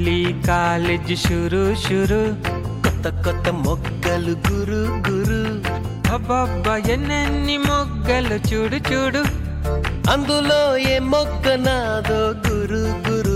మళ్ళీ కాలేజ్ షురు షురు కొత్త కొత్త మొక్కలు గురు గురు అబ్బబ్బా ఎన్నెన్ని మొగ్గలు చూడు చూడు అందులో ఏ మొక్క నాదో గురు గురు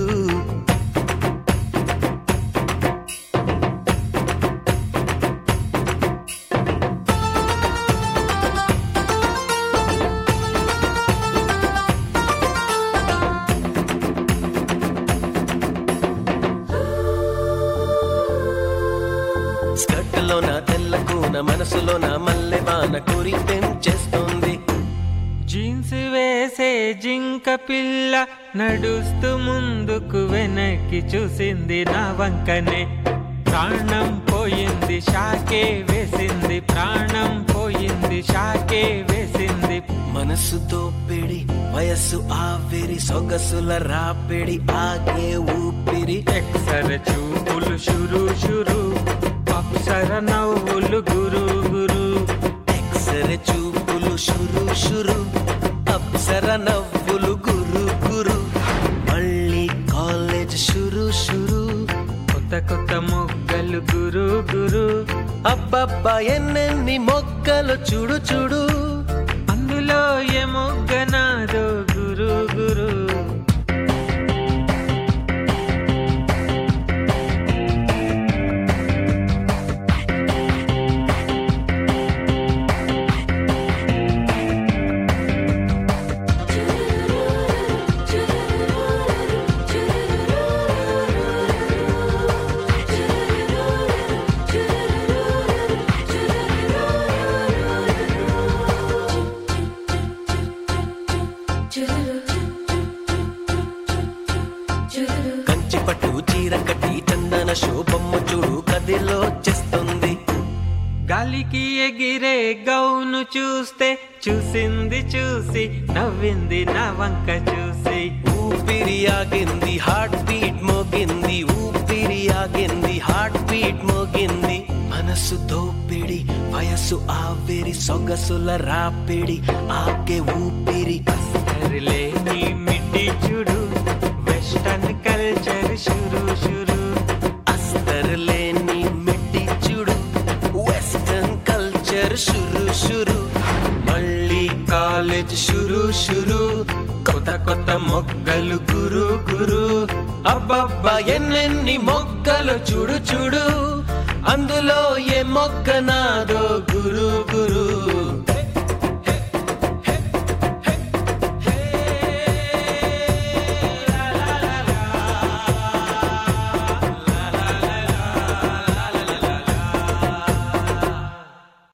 స్కర్ట్లోన తెల్ల కూన మనసులోన మల్లె వాన కోరి పెంచేస్తోంది జీన్స్ వేసే జింక పిల్ల నడుస్తూ ముందుకు వెనక్కి చూసింది నా వంకనే ప్రాణం పోయింది షాకే వేసింది ప్రాణం పోయింది షాకే వేసింది మనసుతో పెడి వయస్సు ఆవిరి సొగసుల రాపిడి ఆగే ఊపిరి ఎక్సర చూపులు షురు షురు అప్సర నవ్వులు గురు గురు ఎక్సర చూపులు షురు షురు అప్సర నవ్వులు గురు గురు మళ్ళీ కాలేజ్ షురు షురు కొత్త కొత్త మొగ్గలు గురు గురు అబ్బబ్బా ఎన్నెన్ని మొక్కలు చూడు చూడు అందులో ఏ మొగ్గ నాదో గురు గురు కంచి పట్టు చీర కట్టి చందన శోభమ్మ చూడు కదిలో చేస్తుంది గాలికి ఎగిరే గౌను చూస్తే చూసింది చూసి నవ్వింది నా వంక చూసి ఊపిరి ఆగింది హార్ట్ బీట్ మోగింది ఊపిరి ఆగింది హార్ట్ బీట్ మోగింది మనసు దోపిడి వయసు ఆవిరి సొగసుల రాపిడి ఆగే ఊపిరి సరిలేని మిడ్డి చూడు వెస్టర్న్ కల్చర్ షురు షురు అస్తర్ లేని మిడ్డి చూడు వెస్టర్న్ కల్చర్ షురు షురు మళ్ళీ కాలేజ్ షురు షురు కొత్త కొత్త మొగ్గలు గురు గురు అబ్బబ్బా ఎన్నెన్ని మొగ్గలు చూడు చూడు అందులో ఏ మొక్క నాదో